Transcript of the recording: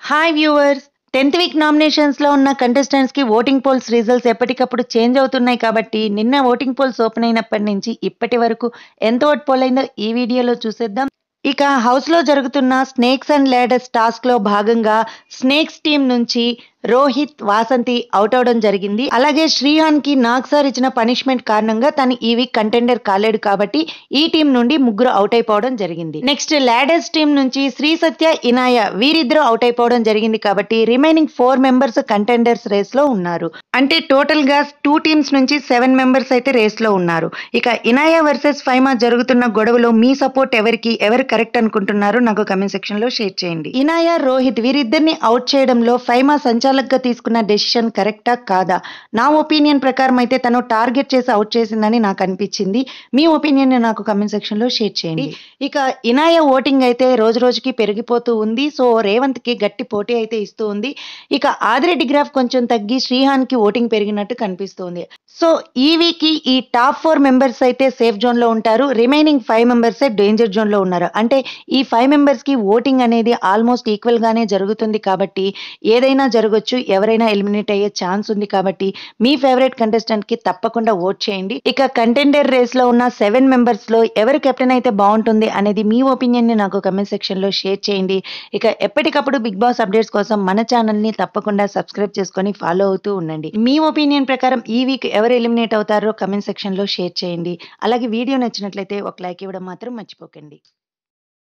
hi viewers tenth week నామినేషన్స్లో ఉన్న కంటెస్టెంట్స్కి ఓటింగ్ పోల్స్ రిజల్ట్స్ ఎప్పటికప్పుడు చేంజ్ అవుతున్నాయి కాబట్టి నిన్న ఓటింగ్ పోల్స్ ఓపెన్ అయినప్పటి నుంచి ఇప్పటి వరకు ఎంత ఓట్ పోల్ అయిందో ఈ వీడియోలో చూసేద్దాం ఇక హౌస్లో జరుగుతున్న స్నేక్స్ అండ్ లేడర్స్ టాస్క్లో భాగంగా స్నేక్స్ టీం నుంచి రోహిత్ వాసంతి అవుట్ అవడం జరిగింది అలాగే శ్రీహాన్ కి నాగ్ సార్ ఇచ్చిన పనిష్మెంట్ కారణంగా తను ఈ వీక్ కంటెండర్ కాలేడు కాబట్టి ఈ టీం నుండి ముగ్గురు అవుట్ అయిపోవడం జరిగింది నెక్స్ట్ లాడర్స్ టీం నుంచి శ్రీ సత్య ఇనాయ వీరిద్దరు అవుట్ అయిపోవడం జరిగింది కాబట్టి remaining four members contenders race లో ఉన్నారు అంటే టోటల్ గా టూ టీమ్స్ నుంచి సెవెన్ మెంబర్స్ అయితే రేస్ లో ఉన్నారు ఇక ఇనాయ వర్సెస్ ఫైమా జరుగుతున్న గొడవలో మీ సపోర్ట్ ఎవరికి ఎవరు కరెక్ట్ అనుకుంటున్నారో నాకు కమెంట్ సెక్షన్ లో షేర్ చేయండి ఇనాయ రోహిత్ వీరిద్దరిని అవుట్ చేయడంలో ఫైమా సంచాలకుగా తీసుకున్న డెసిషన్ కరెక్టా కాదా నా ఒపీనియన్ ప్రకారం అయితే తను టార్గెట్ చేసి అవుట్ చేసిందని నాకు అనిపించింది మీ ఒపీనియన్ నాకు కమెంట్ సెక్షన్ లో షేర్ చేయండి ఇక ఇనాయ ఓటింగ్ అయితే రోజు రోజుకి పెరిగిపోతూ ఉంది సో రేవంత్ కి గట్టి పోటీ అయితే ఇస్తూ ఉంది ఇక ఆదిరెడ్డి గ్రాఫ్ కొంచెం తగ్గి శ్రీహాన్ కి ఓటింగ్ పెరిగినట్టు కనిపిస్తుంది సో ఈ వీక్ కి ఈ టాప్ ఫోర్ మెంబర్స్ అయితే సేఫ్ జోన్ లో ఉంటారు remaining five members danger zone లో ఉన్నారు అంటే ఈ ఫైవ్ మెంబర్స్ కి ఓటింగ్ అనేది ఆల్మోస్ట్ ఈక్వల్ గానే జరుగుతుంది కాబట్టి ఏదైనా జరగచ్చు ఎవరైనా ఎలిమినేట్ అయ్యే ఛాన్స్ ఉంది కాబట్టి మీ ఫేవరెట్ కంటెస్టెంట్ కి తప్పకుండా ఓట్ చేయండి ఇక కంటెండర్ రేస్ లో ఉన్న సెవెన్ మెంబర్స్ లో ఎవరు కెప్టెన్ అయితే బాగుంటుంది అనేది మీ ఒపీనియన్ ని నాకు కమెంట్ సెక్షన్ లో షేర్ చేయండి ఇక ఎప్పటికప్పుడు బిగ్ బాస్ అప్డేట్స్ కోసం మన ఛానల్ ని తప్పకుండా సబ్స్క్రైబ్ చేసుకొని ఫాలో అవుతూ ఉండండి మీ ఒపీనియన్ ప్రకారం ఈ వీక్ ఎవరు ఎలిమినేట్ అవుతారో కమెంట్ సెక్షన్ లో షేర్ చేయండి అలాగే వీడియో నచ్చినట్లయితే ఒక లైక్ ఇవ్వడం మాత్రం మర్చిపోకండి